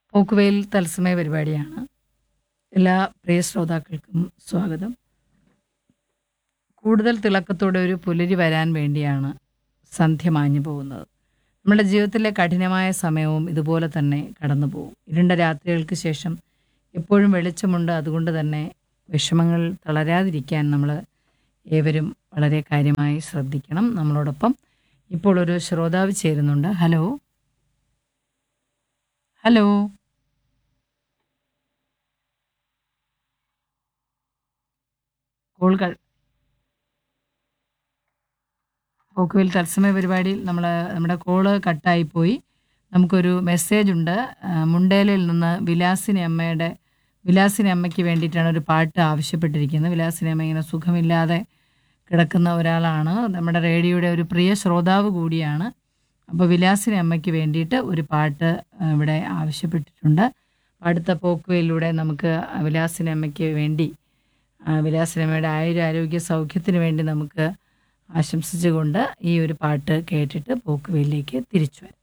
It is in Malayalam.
പോക്കുവെയിൽ തത്സമയ പരിപാടിയാണ് എല്ലാ പ്രിയ ശ്രോതാക്കൾക്കും സ്വാഗതം കൂടുതൽ തിളക്കത്തോടെ ഒരു പുലരി വരാൻ വേണ്ടിയാണ് സന്ധ്യ മാഞ്ഞു പോകുന്നത് നമ്മുടെ ജീവിതത്തിലെ കഠിനമായ സമയവും ഇതുപോലെ തന്നെ കടന്നു പോകും ഇരുണ്ട രാത്രികൾക്ക് ശേഷം എപ്പോഴും വെളിച്ചമുണ്ട് അതുകൊണ്ട് തന്നെ വിഷമങ്ങൾ തളരാതിരിക്കാൻ നമ്മൾ ഏവരും വളരെ കാര്യമായി ശ്രദ്ധിക്കണം നമ്മളോടൊപ്പം ഇപ്പോൾ ഒരു ശ്രോതാവ് ചേരുന്നുണ്ട് ഹലോ ഹലോ കോൾ ക- പോക്കുവിൽ തത്സമയ പരിപാടിയിൽ നമ്മൾ നമ്മുടെ കോള് കട്ടായിപ്പോയി നമുക്കൊരു മെസ്സേജ് ഉണ്ട് ആ, മുണ്ടേലയിൽ നിന്ന് വിലാസിനി അമ്മയുടെ വിലാസിനി അമ്മയ്ക്ക് വേണ്ടിയിട്ടാണ് ഒരു പാട്ട് ആവശ്യപ്പെട്ടിരിക്കുന്നത് വിലാസിനി അമ്മ ഇങ്ങനെ സുഖമില്ലാതെ കിടക്കുന്ന ഒരാളാണ് നമ്മുടെ റേഡിയോയുടെ ഒരു പ്രിയ ശ്രോതാവ് കൂടിയാണ് അപ്പോൾ വിലാസിനി അമ്മയ്ക്ക് വേണ്ടിയിട്ട് ഒരു പാട്ട് ആ, ഇവിടെ ആവശ്യപ്പെട്ടിട്ടുണ്ട് അടുത്ത പോക്കുവയിലൂടെ നമുക്ക് വിലാസിനി അമ്മയ്ക്ക് വേണ്ടി ആ, വിലാസിനി അമ്മയുടെ ആയുരാരോഗ്യ സൗഖ്യത്തിന് വേണ്ടി നമുക്ക് ആശംസിച്ചുകൊണ്ട് ഈ ഒരു പാട്ട് കേട്ടിട്ട് പോക്കുവയിലേക്ക് തിരിച്ചു വരാം